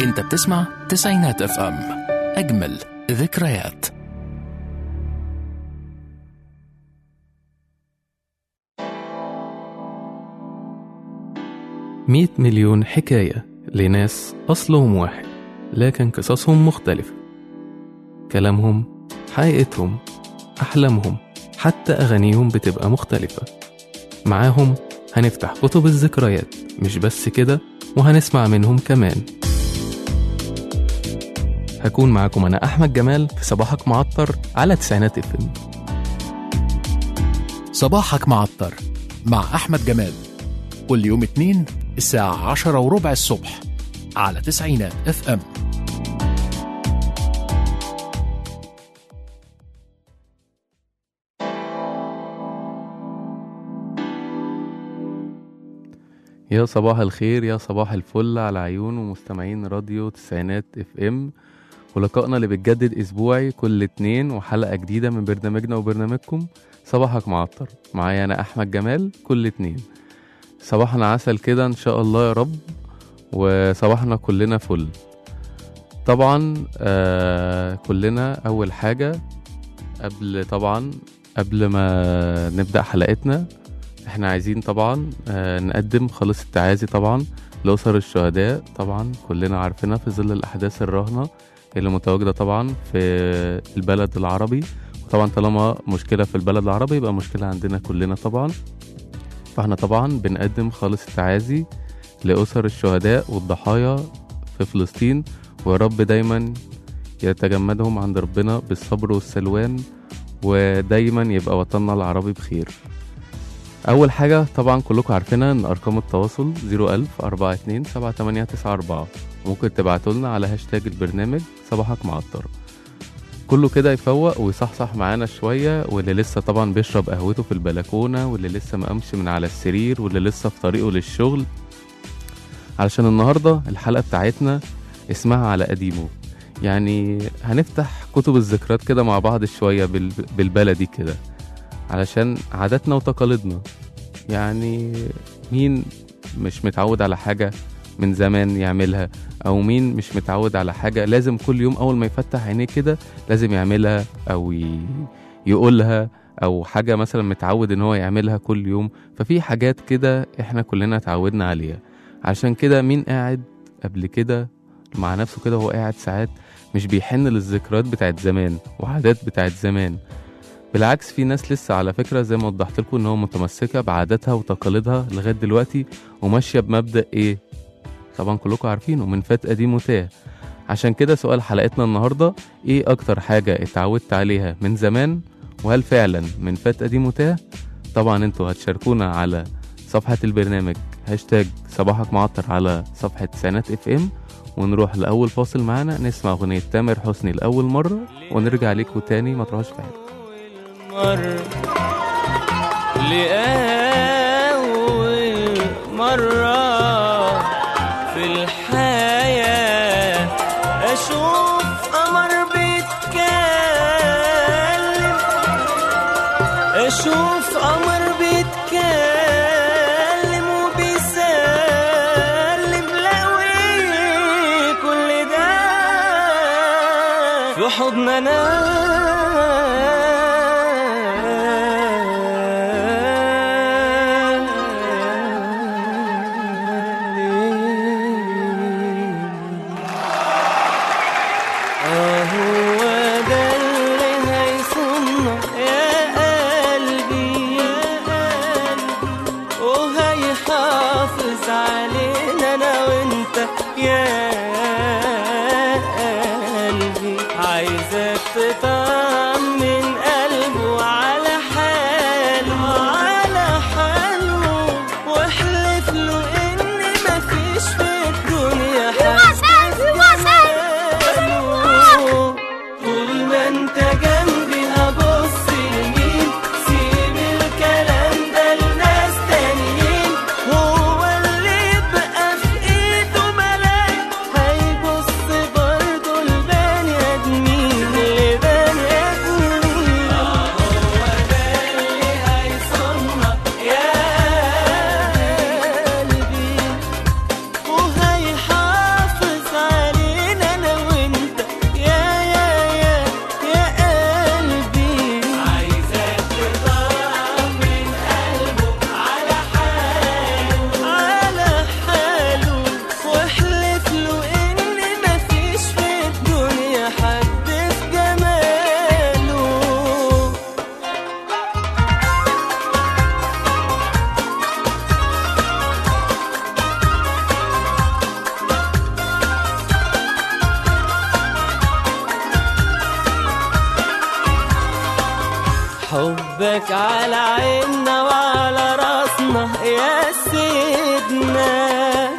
انت بتسمع تسعينات اف ام اجمل ذكريات مئة مليون حكاية لناس أصلهم واحد لكن قصصهم مختلفة كلامهم حقيقتهم أحلامهم حتى أغانيهم بتبقى مختلفة معاهم هنفتح كتب الذكريات مش بس كده وهنسمع منهم كمان هكون معاكم أنا أحمد جمال في صباحك معطر على تسعينات اف ام صباحك معطر مع احمد جمال كل يوم اتنين الساعة عشرة وربع الصبح على تسعينات اف ام يا صباح الخير يا صباح الفل على عيون ومستمعين راديو تسعينات اف ام ولقائنا اللي بتجدد اسبوعي كل اتنين وحلقة جديدة من برنامجنا وبرنامجكم صباحك معطر معايا انا احمد جمال كل اتنين صباحنا عسل كده ان شاء الله يا رب وصباحنا كلنا فل طبعا آه كلنا اول حاجة قبل طبعا قبل ما نبدأ حلقتنا احنا عايزين طبعا آه نقدم خالص التعازي طبعا لأسر الشهداء طبعا كلنا عارفينها في ظل الأحداث الراهنة اللي متواجدة طبعا في البلد العربي وطبعا طالما مشكلة في البلد العربي يبقى مشكلة عندنا كلنا طبعا فاحنا طبعا بنقدم خالص التعازي لأسر الشهداء والضحايا في فلسطين ويا رب دايما يتجمدهم عند ربنا بالصبر والسلوان ودايما يبقى وطننا العربي بخير أول حاجة طبعا كلكم عارفينها إن أرقام التواصل 01000 42 7894 ممكن تبعتوا لنا على هاشتاج البرنامج صباحك معطر كله كده يفوق ويصحصح معانا شوية واللي لسه طبعا بيشرب قهوته في البلكونة واللي لسه مقامش من على السرير واللي لسه في طريقه للشغل علشان النهاردة الحلقة بتاعتنا اسمها على قديمه يعني هنفتح كتب الذكريات كده مع بعض شوية بال- بالبلدي كده علشان عاداتنا وتقاليدنا يعني مين مش متعود على حاجة من زمان يعملها أو مين مش متعود على حاجة لازم كل يوم أول ما يفتح عينيه كده لازم يعملها أو ي... يقولها أو حاجة مثلا متعود إن هو يعملها كل يوم ففي حاجات كده إحنا كلنا اتعودنا عليها عشان كده مين قاعد قبل كده مع نفسه كده وهو قاعد ساعات مش بيحن للذكريات بتاعت زمان وعادات بتاعت زمان بالعكس في ناس لسه على فكرة زي ما وضحت لكم ان هو متمسكة بعاداتها وتقاليدها لغاية دلوقتي وماشية بمبدأ ايه طبعا كلكم عارفينه من فات قديم وتاه عشان كده سؤال حلقتنا النهاردة ايه اكتر حاجة اتعودت عليها من زمان وهل فعلا من فات قديم وتاه طبعا انتوا هتشاركونا على صفحة البرنامج هاشتاج صباحك معطر على صفحة تسعينات اف ام ونروح لأول فاصل معانا نسمع أغنية تامر حسني لأول مرة ونرجع ليكوا تاني ما تروحوش في حتة مرة لأول مرة في الحياة أشوف قمر بيتكلم أشوف قمر بيتكلم وبيسلم لقوي كل ده في حضننا هو ده اللي هيصنع يا قلبي وهيحافظ علينا انا وانت يا قلبي عايزك تطمن قلبه على حاله على حاله واحلف له ان مفيش في الدنيا حاسس جماله طول ما انت جنبي هبص يمين سيب الكلام ده لناس تانيين هو اللي يبقى في ايده ملاك لك على عيننا وعلى راسنا يا سيدنا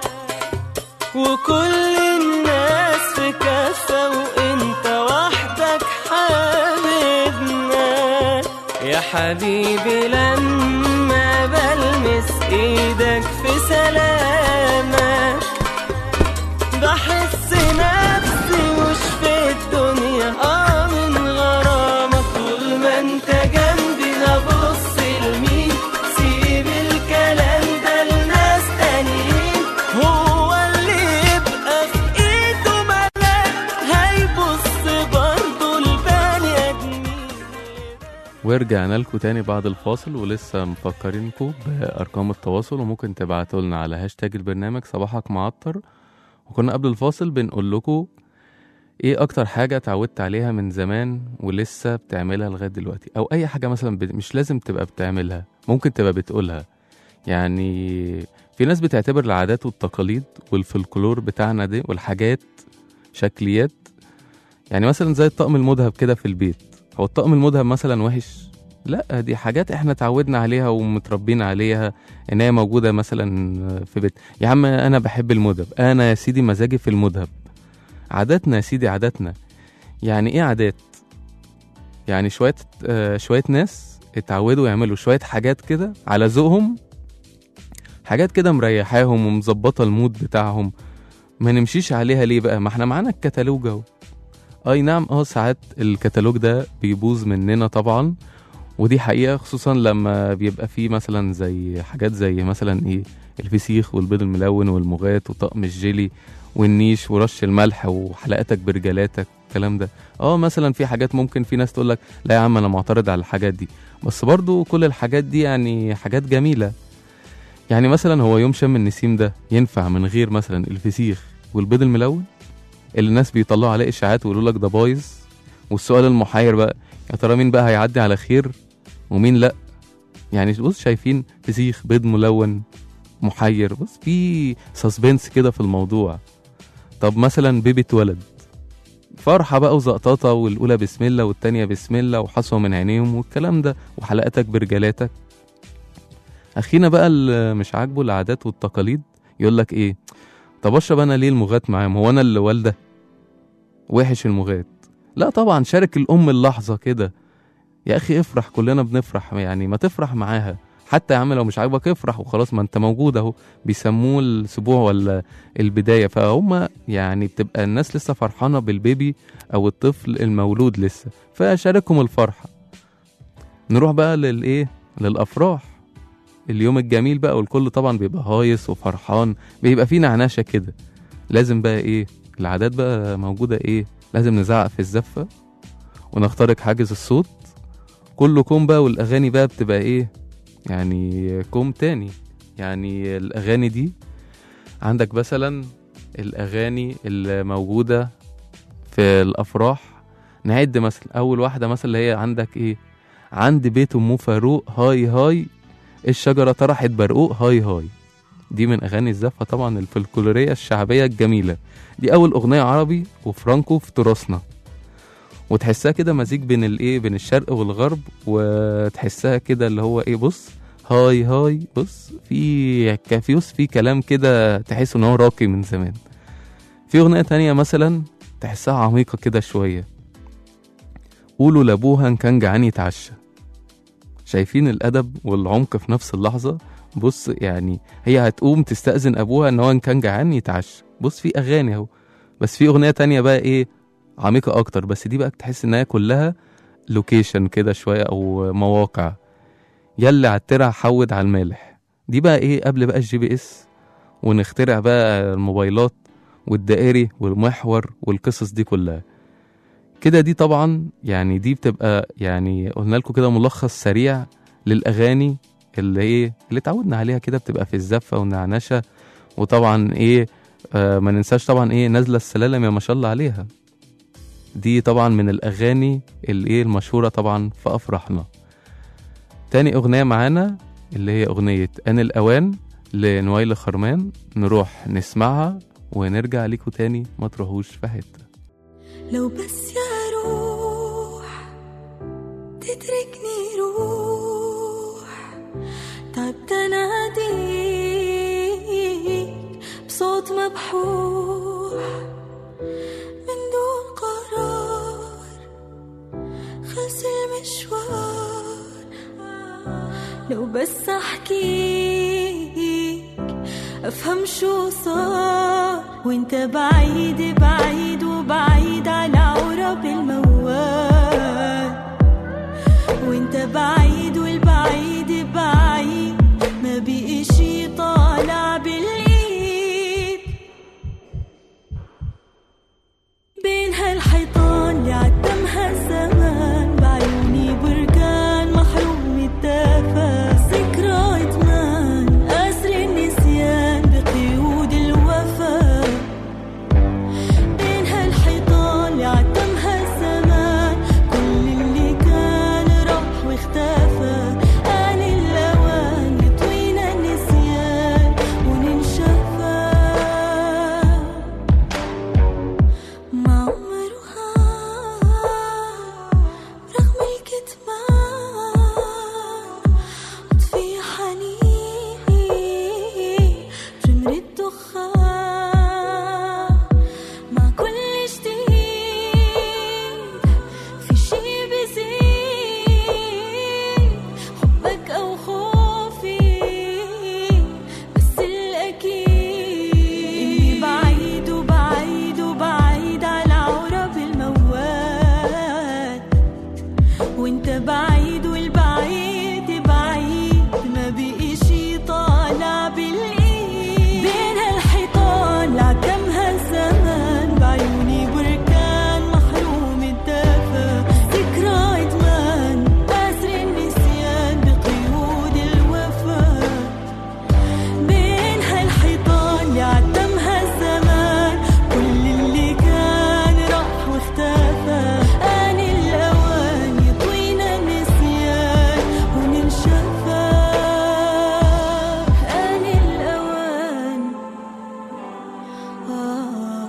وكل الناس في كفة وانت وحدك حبيبنا يا حبيبي لما بلمس ايدك في سلامك بحس نفسي مش في الدنيا اه من غرامك طول ما انت جنبي هبص لمين سيب الكلام ده لناس تانيين هو اللي يبقى في ايده ملاك هيبص برضه البني ادمين ورجعنا لكم تاني بعد الفاصل ولسه مفكرينكم بأرقام التواصل وممكن تبعتوا لنا على هاشتاج البرنامج صباحك معطر وكنا قبل الفاصل بنقول لكم ايه اكتر حاجة اتعودت عليها من زمان ولسه بتعملها لغاية دلوقتي او اي حاجة مثلا ب- مش لازم تبقى بتعملها ممكن تبقى بتقولها يعني في ناس بتعتبر العادات والتقاليد والفلكلور بتاعنا دي والحاجات شكليات يعني مثلا زي الطقم المذهب كده في البيت هو الطقم المذهب مثلا وحش لا دي حاجات احنا اتعودنا عليها ومتربيين عليها ان هي موجوده مثلا في بيت يا عم انا بحب المذهب انا يا سيدي مزاجي في المذهب عاداتنا يا سيدي عاداتنا يعني ايه عادات يعني شويه آه شويه ناس اتعودوا يعملوا شويه حاجات كده على ذوقهم حاجات كده مريحاهم ومظبطه المود بتاعهم ما نمشيش عليها ليه بقى ما احنا معانا الكتالوج اهو اي نعم اه ساعات الكتالوج ده بيبوظ مننا طبعا ودي حقيقة خصوصا لما بيبقى فيه مثلا زي حاجات زي مثلا ايه الفسيخ والبيض الملون والمغات وطقم الجيلي والنيش ورش الملح وحلقاتك برجلاتك الكلام ده اه مثلا في حاجات ممكن في ناس تقول لك لا يا عم انا معترض على الحاجات دي بس برضو كل الحاجات دي يعني حاجات جميلة يعني مثلا هو يوم شم النسيم ده ينفع من غير مثلا الفسيخ والبيض الملون اللي الناس بيطلعوا عليه اشاعات ويقولوا لك ده بايظ والسؤال المحير بقى يا ترى مين بقى هيعدي على خير ومين لا يعني بص شايفين فسيخ بيض ملون محير بص في سسبنس كده في الموضوع طب مثلا بيبي اتولد فرحة بقى وزقططة والأولى بسم الله والتانية بسم الله وحصوة من عينيهم والكلام ده وحلقاتك برجلاتك أخينا بقى اللي مش عاجبه العادات والتقاليد يقول لك إيه طب أشرب أنا ليه المغات معاهم هو أنا اللي والدة وحش المغات لا طبعا شارك الأم اللحظة كده يا اخي افرح كلنا بنفرح يعني ما تفرح معاها حتى يا عم لو مش عاجبك افرح وخلاص ما انت موجود اهو بيسموه الاسبوع ولا البدايه فهم يعني بتبقى الناس لسه فرحانه بالبيبي او الطفل المولود لسه فشاركهم الفرحه نروح بقى للايه للافراح اليوم الجميل بقى والكل طبعا بيبقى هايص وفرحان بيبقى فيه نعناشه كده لازم بقى ايه العادات بقى موجوده ايه لازم نزعق في الزفه ونخترق حاجز الصوت كله كوم بقى والاغاني بقى بتبقى ايه يعني كوم تاني يعني الاغاني دي عندك مثلا الاغاني اللي موجوده في الافراح نعد مثلا اول واحده مثلا اللي هي عندك ايه عند بيت ام فاروق هاي هاي الشجره طرحت برقوق هاي هاي دي من اغاني الزفه طبعا الفلكلوريه الشعبيه الجميله دي اول اغنيه عربي وفرانكو في تراثنا وتحسها كده مزيج بين الايه بين الشرق والغرب وتحسها كده اللي هو ايه بص هاي هاي بص في كافيوس في كلام كده تحس ان هو راقي من زمان في اغنيه تانية مثلا تحسها عميقه كده شويه قولوا لابوها ان كان جعان يتعشى شايفين الادب والعمق في نفس اللحظه بص يعني هي هتقوم تستأذن ابوها ان هو ان كان جعان يتعشى بص في اغاني اهو بس في اغنيه تانية بقى ايه عميقة أكتر بس دي بقى تحس إن هي كلها لوكيشن كده شوية أو مواقع يلا على الترع حود على المالح دي بقى إيه قبل بقى الجي بي إس ونخترع بقى الموبايلات والدائري والمحور والقصص دي كلها كده دي طبعا يعني دي بتبقى يعني قلنا لكم كده ملخص سريع للأغاني اللي إيه اللي اتعودنا عليها كده بتبقى في الزفة والنعنشة وطبعا إيه آه ما ننساش طبعا إيه نازلة السلالم يا ما شاء الله عليها دي طبعا من الاغاني اللي ايه المشهوره طبعا في افراحنا تاني اغنيه معانا اللي هي اغنيه ان الاوان لنويل خرمان نروح نسمعها ونرجع ليكوا تاني ما تروحوش في حته لو بس يا روح تتركني روح مبحوح من دون قرار خلص المشوار لو بس احكيك افهم شو صار وانت بعيد بعيد وبعيد على عرب الموال وانت بعيد والبعيد بعيد ما بقي شي طالع بالايد بين هالحيطان اللي عتمها الزمان بعيوني بركان محروم الدفا ذكرى ادمان اسر النسيان بقيود الوفا بين هالحيطان اللي عتمها الزمان كل اللي كان راح واختفى آن الأوان يطوينا النسيان وننشفى ما عمرها رغم الكتمان أطفي حنين جمر الدخان مع كل جديد في شي بزيد حبك أو خوفي بس الأكيد إني بعيد وبعيد وبعيد على عرب الموال وانت بعيد والبعيد بعيد ما بقي شي طالع بالايد بين هالحيطان لعتمها الزمان بعيوني بركان محروم الدفا ذكرى ادمان اسر النسيان بقيود الوفا بين هالحيطان اللي عتمها الزمان كل اللي كان راح واختفى آن الأوان يطوينا النسيان وننشفى آن الأوان آه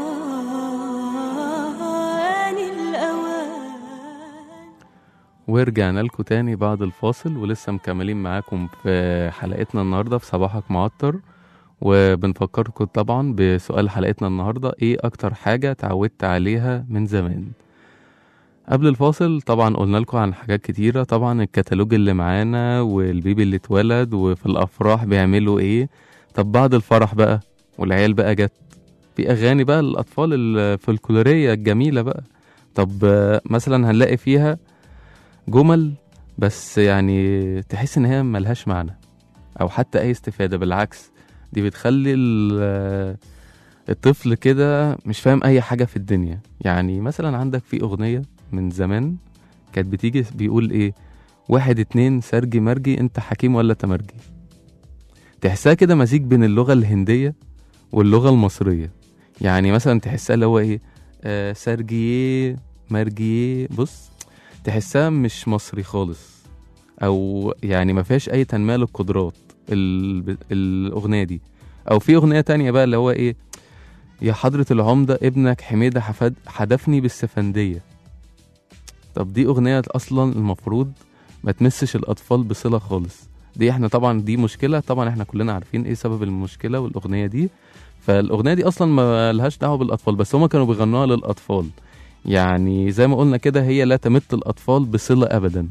آن الأوان ورجعنا لكم تاني بعد الفاصل ولسه مكملين معاكم في حلقتنا النهاردة في صباحك معطر وبنفكركم طبعا بسؤال حلقتنا النهاردة ايه اكتر حاجة اتعودت عليها من زمان قبل الفاصل طبعا قلنا لكم عن حاجات كتيرة طبعا الكتالوج اللي معانا والبيبي اللي اتولد وفي الافراح بيعملوا ايه طب بعد الفرح بقى والعيال بقى جت في اغاني بقى الاطفال الفولكلورية الجميلة بقى طب آه، مثلا هنلاقي فيها جمل بس يعني تحس ان هي ملهاش معنى او حتى اي استفادة بالعكس دي بتخلي ال- الطفل كده مش فاهم اي حاجة في الدنيا يعني مثلا عندك في اغنية من زمان كانت بتيجي بيقول ايه واحد اتنين سرجي مرجي انت حكيم ولا تمرجي تحسها كده مزيج بين اللغة الهندية واللغة المصرية يعني مثلا تحسها اللي هو ايه آه سرجيه مرجيه بص تحسها مش مصري خالص او يعني ما فيهاش اي تنميه للقدرات ال... الاغنيه دي او في اغنيه تانية بقى اللي هو ايه يا حضرة العمدة ابنك حميدة حفد حدفني بالسفندية طب دي أغنية أصلا المفروض ما تمسش الأطفال بصلة خالص دي احنا طبعا دي مشكلة طبعا احنا كلنا عارفين ايه سبب المشكلة والأغنية دي فالأغنية دي أصلا ما لهاش دعوة بالأطفال بس هما كانوا بيغنوها للأطفال يعني زي ما قلنا كده هي لا تمت الأطفال بصلة أبدا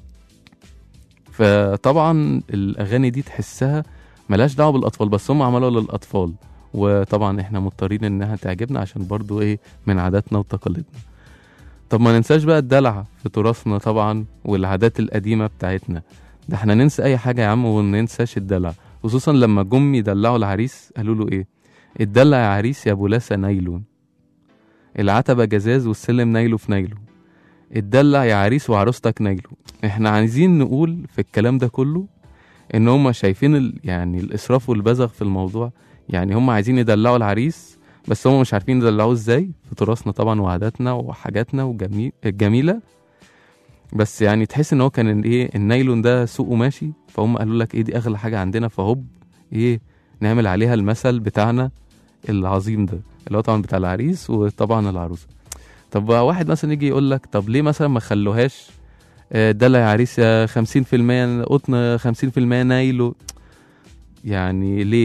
فطبعا الأغاني دي تحسها ملهاش دعوة بالأطفال بس هم عملوها للأطفال وطبعا احنا مضطرين انها تعجبنا عشان برضو ايه من عاداتنا وتقاليدنا طب ما ننساش بقى الدلع في تراثنا طبعا والعادات القديمة بتاعتنا ده احنا ننسى اي حاجة يا عم وننساش الدلع خصوصا لما جم يدلعوا العريس قالوا له ايه اتدلع يا عريس يا ابو لاسة نايلون العتبة جزاز والسلم نايله في نايله اتدلع يا عريس وعروستك نايله احنا عايزين نقول في الكلام ده كله ان هم شايفين ال... يعني الاسراف والبذخ في الموضوع يعني هم عايزين يدلعوا العريس بس هم مش عارفين يدلعوه ازاي في تراثنا طبعا وعاداتنا وحاجاتنا وجميل الجميله بس يعني تحس ان هو كان ال- ايه النايلون ده سوقه ماشي فهم قالوا لك ايه دي اغلى حاجه عندنا فهوب ايه نعمل عليها المثل بتاعنا العظيم ده اللي هو طبعا بتاع العريس وطبعا العروسه طب بقى واحد مثلا يجي يقول لك طب ليه مثلا ما خلوهاش آه، دلع يا عريس يا 50% قطن 50% نايلو يعني ليه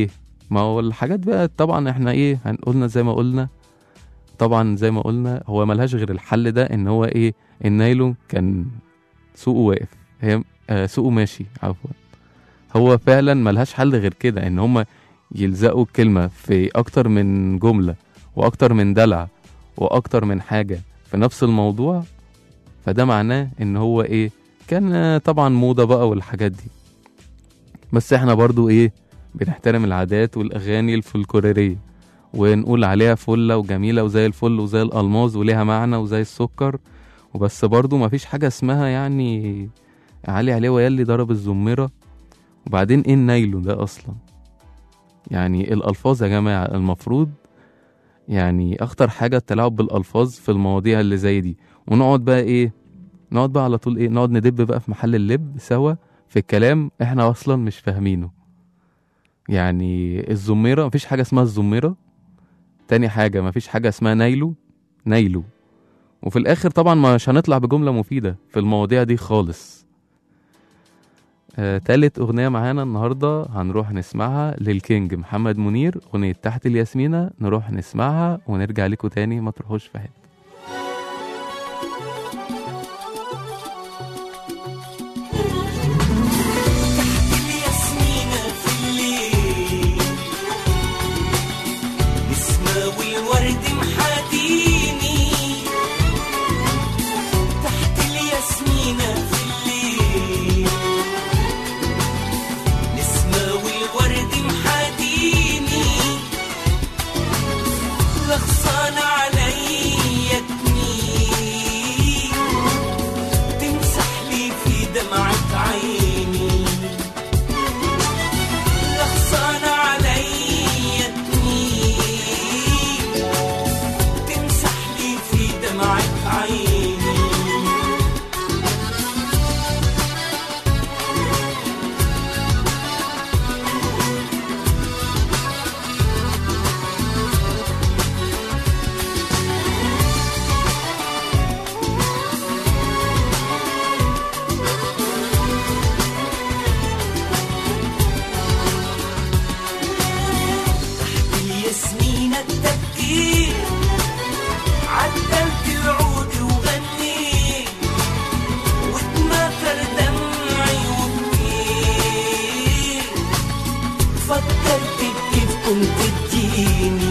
ما هو الحاجات بقى طبعا احنا ايه هنقولنا زي ما قلنا طبعا زي ما قلنا هو ملهاش غير الحل ده ان هو ايه النايلون كان سوقه واقف هي آه سوقه ماشي عفوا هو فعلا ملهاش حل غير كده ان هما يلزقوا الكلمة في اكتر من جملة واكتر من دلع واكتر من حاجة في نفس الموضوع فده معناه ان هو ايه كان آه، طبعا موضة بقى والحاجات دي بس احنا برضو ايه بنحترم العادات والاغاني الفولكلورية ونقول عليها فلة وجميلة وزي الفل وزي الألماظ وليها معنى وزي السكر وبس برضو مفيش حاجة اسمها يعني علي عليه ويلي ضرب الزمرة وبعدين ايه النايلو ده أصلا يعني الألفاظ يا جماعة المفروض يعني أخطر حاجة التلاعب بالألفاظ في المواضيع اللي زي دي ونقعد بقى ايه نقعد بقى على طول ايه نقعد ندب بقى في محل اللب سوا في الكلام احنا اصلا مش فاهمينه يعني الزميرة مفيش حاجة اسمها الزميرة تاني حاجة مفيش حاجة اسمها نايلو نايلو وفي الآخر طبعا مش هنطلع بجملة مفيدة في المواضيع دي خالص آه، تالت أغنية معانا النهاردة هنروح نسمعها للكينج محمد منير أغنية تحت الياسمينة نروح نسمعها ونرجع لكم تاني ما تروحوش في حتة الياسمينة في الليل نسمة والورد محاديني تحت الياسمينة في الليل نسمة والورد محاديني لغصان عليا تميل تمسح لي في دمعة عيني لغصان عليا تميل تمسح لي في دمعة عيني الياسمينة التفكير عدلت العود وغنيت واتماثل دمعي وبكيت فكرت كيف كنت تجيني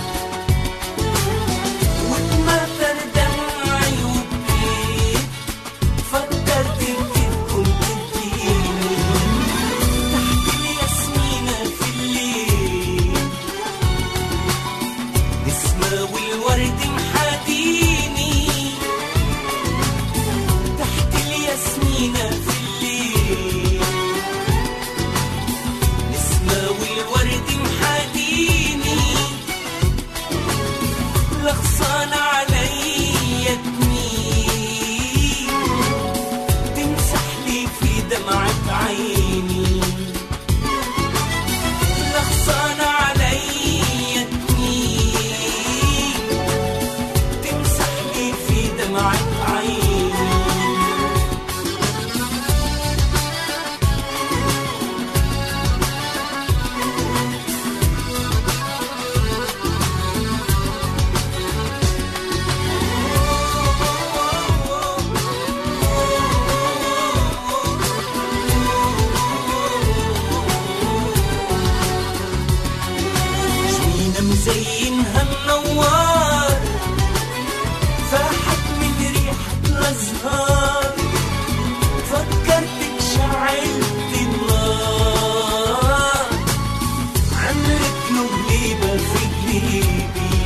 واتماثل دمعي وبكيت فكرت كيف كنت تجيني تحت الياسمينة في الليل نسمة والورد محاديني تحت الياسمينة في الليل نسمة والورد محاديني لغصان عليا تميل تمسح لي في دمعة عيني لغصان عليا تميل تمسح لي في دمعة عيني جنينة مزينها منوار فاحت من ريحة الأزهار فكرتك شعلت النار عملت لبليبة في قلبي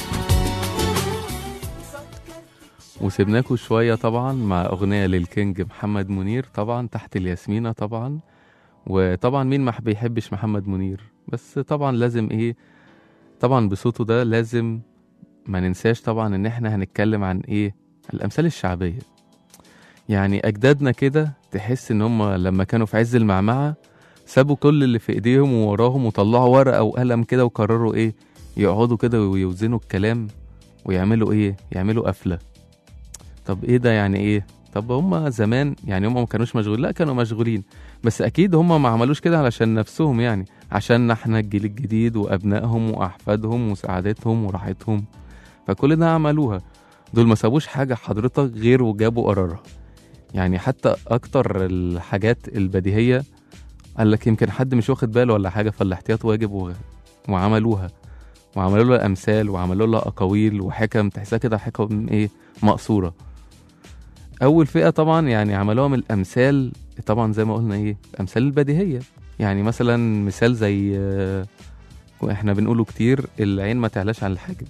وسيبناكوا شوية طبعا مع أغنية للكينج محمد منير طبعا تحت الياسمينة طبعا وطبعا مين ما بيحبش محمد منير بس طبعا لازم ايه طبعا بصوته ده لازم ما ننساش طبعا ان احنا هنتكلم عن ايه الامثال الشعبية يعني اجدادنا كده تحس ان هم لما كانوا في عز المعمعة سابوا كل اللي في ايديهم ووراهم وطلعوا ورقة وقلم كده وقرروا ايه يقعدوا كده ويوزنوا الكلام ويعملوا ايه يعملوا قفلة طب ايه ده يعني ايه طب هم زمان يعني هم ما كانوش مشغولين لا كانوا مشغولين بس اكيد هم ما عملوش كده علشان نفسهم يعني عشان احنا الجيل الجديد وابنائهم واحفادهم وسعادتهم وراحتهم فكل ده عملوها دول ما سابوش حاجه حضرتك غير وجابوا قرارها يعني حتى اكتر الحاجات البديهيه قال لك يمكن حد مش واخد باله ولا حاجه فالاحتياط واجب و... وعملوها وعملوا لها امثال وعملوا لها اقاويل وحكم تحسها كده حكم ايه مقصوره اول فئه طبعا يعني عملوها من الامثال طبعا زي ما قلنا ايه الامثال البديهيه يعني مثلا مثال زي آه، احنا بنقوله كتير العين ما تعلاش عن الحاجب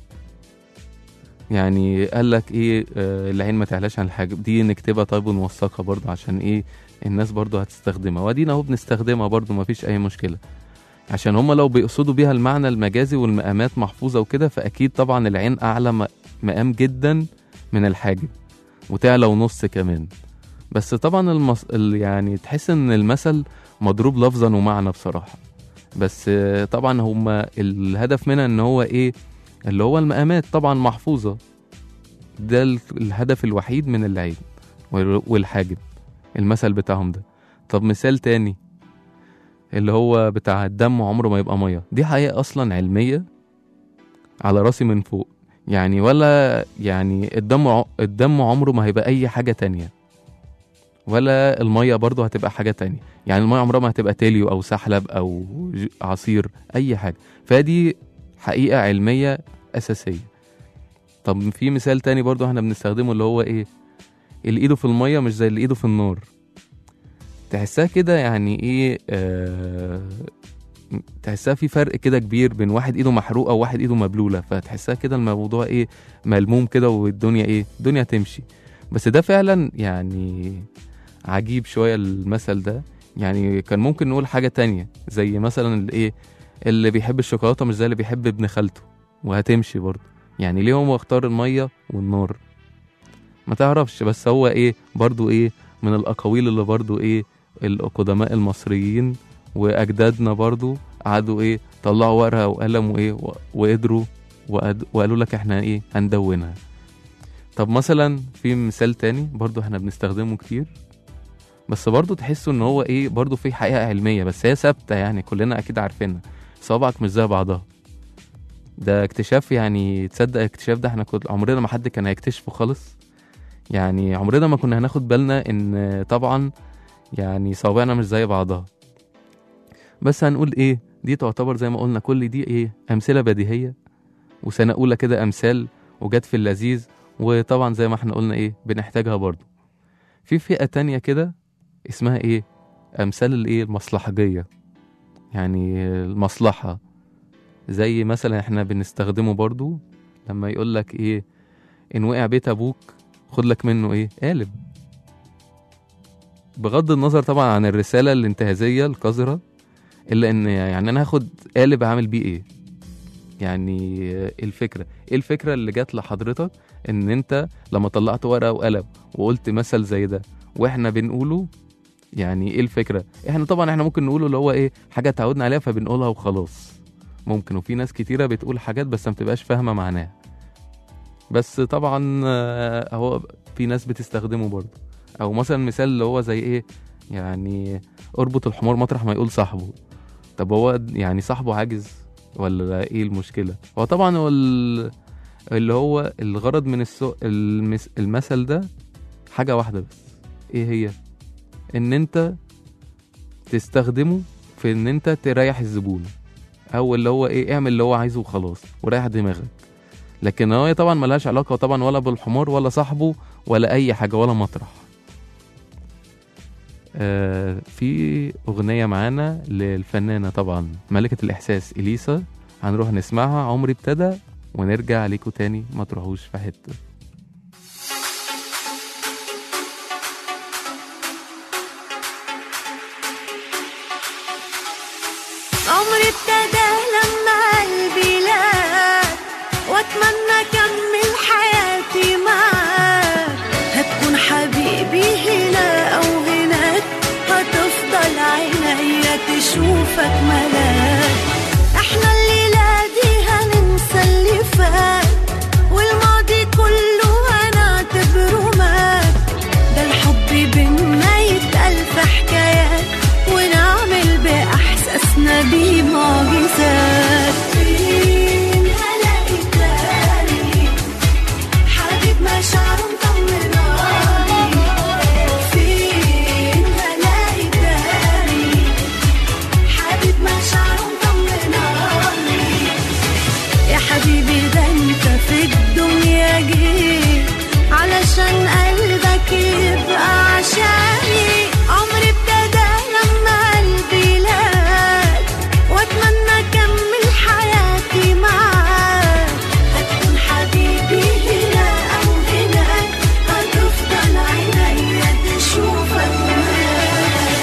يعني قال لك ايه آه، العين ما تعلاش عن الحاجب دي نكتبها طيب ونوثقها برضه عشان ايه الناس برضه هتستخدمها وادينا اهو بنستخدمها برضه ما فيش اي مشكله عشان هم لو بيقصدوا بيها المعنى المجازي والمقامات محفوظه وكده فاكيد طبعا العين اعلى م- مقام جدا من الحاجب وتعلى ونص كمان بس طبعا المص... ال- يعني تحس ان المثل مضروب لفظا ومعنى بصراحه بس آه، طبعا هما الهدف منها ان هو ايه اللي هو المقامات طبعا محفوظه ده ال- الهدف الوحيد من العين وال- والحاجب المثل بتاعهم ده طب مثال تاني اللي هو بتاع الدم عمره ما يبقى ميه دي حقيقه اصلا علميه على راسي من فوق يعني ولا يعني الدم ع- الدم عمره ما هيبقى اي حاجه تانية ولا الميه برضه هتبقى حاجه تانية يعني الميه عمرها ما هتبقى تاليو او سحلب او ج- عصير اي حاجه فدي حقيقه علميه اساسيه طب في مثال تاني برضه احنا بنستخدمه اللي هو ايه اللي ايده في الميه مش زي اللي ايده في النار تحسها كده يعني ايه آه تحسها في فرق كده كبير بين واحد ايده محروقه وواحد ايده مبلوله فتحسها كده الموضوع ايه ملموم كده والدنيا ايه الدنيا تمشي بس ده فعلا يعني عجيب شويه المثل ده يعني كان ممكن نقول حاجه تانية زي مثلا الايه اللي بيحب الشوكولاته مش زي اللي بيحب ابن خالته وهتمشي برضه يعني ليه هو اختار الميه والنار ما تعرفش بس هو ايه برضه ايه من الاقاويل اللي برضه ايه القدماء المصريين واجدادنا برضو قعدوا ايه طلعوا ورقه وقلم وايه و- وقدروا وقد- وقالوا لك احنا ايه هندونها طب مثلا في مثال تاني برضو احنا بنستخدمه كتير بس برضو تحسوا ان هو ايه برضو في حقيقه علميه بس هي ثابته يعني كلنا اكيد عارفينها صوابعك مش زي بعضها ده اكتشاف يعني تصدق الاكتشاف ده احنا كنا عمرنا ما حد كان هيكتشفه خالص يعني عمرنا ما كنا هناخد بالنا ان طبعا يعني صوابعنا مش زي بعضها بس هنقول ايه دي تعتبر زي ما قلنا كل دي ايه امثله بديهيه وسنه اولى كده امثال وجت في اللذيذ وطبعا زي ما احنا قلنا ايه بنحتاجها برضو في فئه تانية كده اسمها ايه امثال الايه المصلحجيه يعني المصلحه زي مثلا احنا بنستخدمه برضو لما يقول لك ايه ان وقع بيت ابوك خد لك منه ايه قالب بغض النظر طبعا عن الرساله الانتهازيه القذره الا ان يعني انا هاخد قالب اعمل بيه ايه يعني آه، الفكره ايه الفكره اللي جات لحضرتك ان انت لما طلعت ورقه وقلم وقلت مثل زي ده واحنا بنقوله يعني ايه الفكره احنا طبعا احنا ممكن نقوله اللي هو ايه حاجه اتعودنا عليها فبنقولها وخلاص ممكن وفي ناس كتيره بتقول حاجات بس ما بتبقاش فاهمه معناها بس طبعا آه، هو في ناس بتستخدمه برضه او مثلا مثال اللي هو زي ايه يعني اربط الحمار مطرح ما يقول صاحبه طب هو يعني صاحبه عاجز ولا ايه المشكله هو طبعا هو ال- اللي هو الغرض من السو... المس... المثل ده حاجه واحده بس ايه هي ان انت تستخدمه في ان انت تريح الزبون او اللي هو ايه اعمل اللي هو عايزه وخلاص وريح دماغك لكن هو طبعا ملهاش علاقه طبعا ولا بالحمار ولا صاحبه ولا اي حاجه ولا مطرح آه في اغنيه معانا للفنانه طبعا ملكه الاحساس اليسا هنروح نسمعها عمري ابتدى ونرجع ليكوا تاني ما تروحوش في حته عمري ابتدى لما قلبي لاك واتمنى اكمل حياتي معاك هتكون حبيبي هنا او هناك هتفضل عينيا تشوفك ملاك احنا الليلة دي هننسى اللي فات والماضي كله هنعتبره مات ده الحب بينا يتقال في حكايات ونعمل بإحساسنا بيه دي معجزات فين هلاقي تاني حبيب مشاعره مطمناني فين هلاقي تاني حبيب مشاعره مطمناني يا حبيبي ده انت في الدنيا جيت علشان قلبك يبقى عشاني عمري ابتدى لما قلبي لك واتمنى اكمل حياتي معاك هتكون حبيبي هنا او هناك هتفضل عينيا تشوفك هناك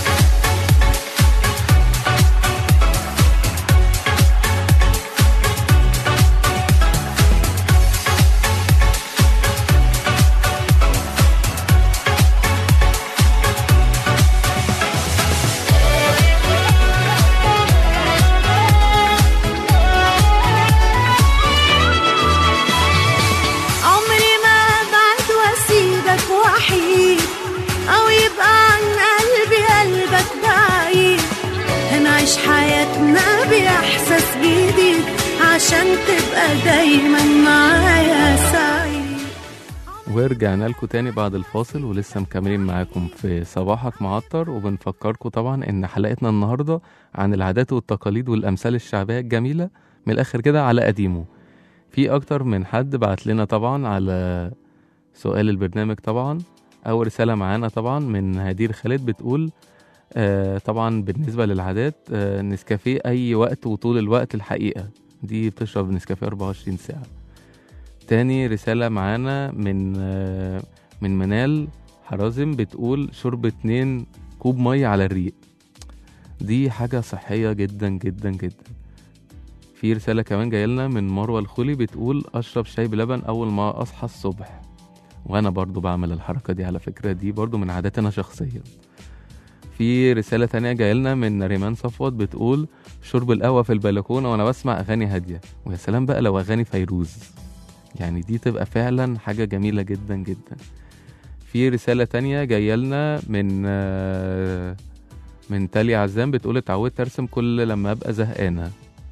عمري ما ابعد واسيبك وحيد او يبقى عن قلبي قلبك بعيد هنعيش حياتنا باحساس جديد عشان تبقى دايما معايا سعيد ورجعنا لكم تاني بعد الفاصل ولسه مكملين معاكم في صباحك معطر وبنفكركم طبعا ان حلقتنا النهارده عن العادات والتقاليد والامثال الشعبيه الجميله من الاخر كده على قديمه في اكتر من حد بعت لنا طبعا على سؤال البرنامج طبعا اول رساله معانا طبعا من هدير خالد بتقول آه طبعا بالنسبه للعادات آه نسكافيه اي وقت وطول الوقت الحقيقه دي بتشرب نسكافيه 24 ساعه تاني رسالة معانا من آه، من منال حرازم بتقول شرب اتنين كوب مية على الريق دي حاجة صحية جدا جدا جدا في رسالة كمان جايلنا من مروة الخولي بتقول أشرب شاي بلبن أول ما أصحى الصبح وأنا برضو بعمل الحركة دي على فكرة دي برضو من عاداتنا شخصيا في رسالة تانية جايلنا من نريمان صفوت بتقول شرب القهوة في البلكونة وأنا بسمع أغاني هادية ويا سلام بقى لو أغاني فيروز يعني دي تبقى فعلا حاجة جميلة جدا جدا في رسالة تانية جاية لنا من آه، من تالي عزام بتقول اتعودت ارسم كل لما ابقى زهقانة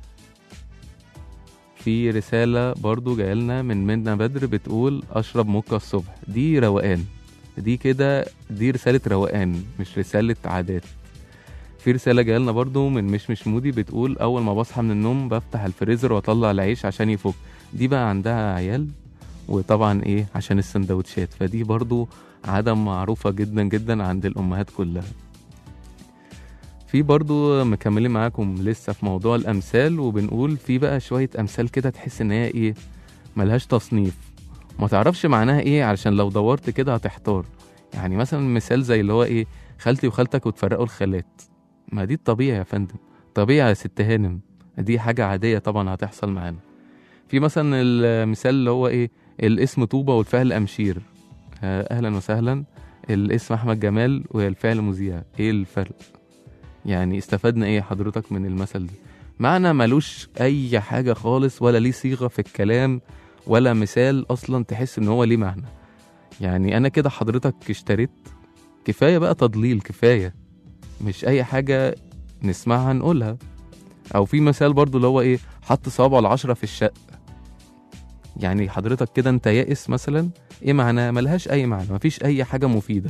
في رسالة برضو جاية لنا من منى بدر بتقول اشرب موكا الصبح دي روقان دي كده دي رسالة روقان مش رسالة عادات في رسالة جاية لنا برضو من مش مش مودي بتقول أول ما بصحى من النوم بفتح الفريزر وأطلع العيش عشان يفك دي بقى عندها عيال وطبعا ايه عشان السندوتشات فدي برضو عادة معروفة جدا جدا عند الأمهات كلها في برضو مكملين معاكم لسه في موضوع الأمثال وبنقول في بقى شوية أمثال كده تحس إن هي إيه ملهاش تصنيف ما تعرفش معناها إيه علشان لو دورت كده هتحتار يعني مثلا مثال زي اللي هو إيه خالتي وخالتك وتفرقوا الخالات ما دي الطبيعي يا فندم طبيعي يا ست هانم دي حاجة عادية طبعا هتحصل معانا في مثلا المثال اللي هو ايه الاسم طوبة والفعل أمشير آه، أهلا وسهلا الاسم أحمد جمال والفعل مذيع ايه الفرق يعني استفدنا ايه حضرتك من المثل ده معنى ملوش أي حاجة خالص ولا ليه صيغة في الكلام ولا مثال أصلا تحس إن هو ليه معنى يعني أنا كده حضرتك اشتريت كفاية بقى تضليل كفاية مش أي حاجة نسمعها نقولها أو في مثال برضو اللي هو إيه حط صوابعه العشرة في الشق يعني حضرتك كده انت يائس مثلا ايه معناه ملهاش اي معنى مفيش اي حاجه مفيده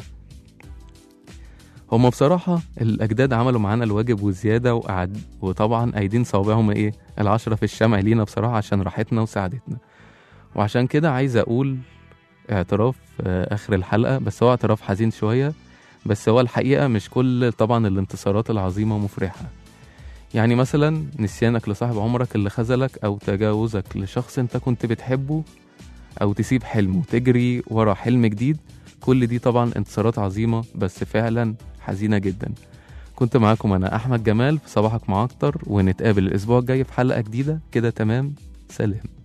هما بصراحة الأجداد عملوا معانا الواجب وزيادة وقعد وطبعا أيدين صوابعهم إيه العشرة في الشمع لينا بصراحة عشان راحتنا وسعادتنا وعشان كده عايز أقول اعتراف آه، آخر الحلقة بس هو اعتراف حزين شوية بس هو الحقيقة مش كل طبعا الانتصارات العظيمة مفرحة يعني مثلا نسيانك لصاحب عمرك اللي خذلك أو تجاوزك لشخص أنت كنت بتحبه أو تسيب حلم وتجري ورا حلم جديد كل دي طبعا انتصارات عظيمة بس فعلا حزينة جدا كنت معاكم أنا أحمد جمال في صباحك معطر ونتقابل الأسبوع الجاي في حلقة جديدة كده تمام سلام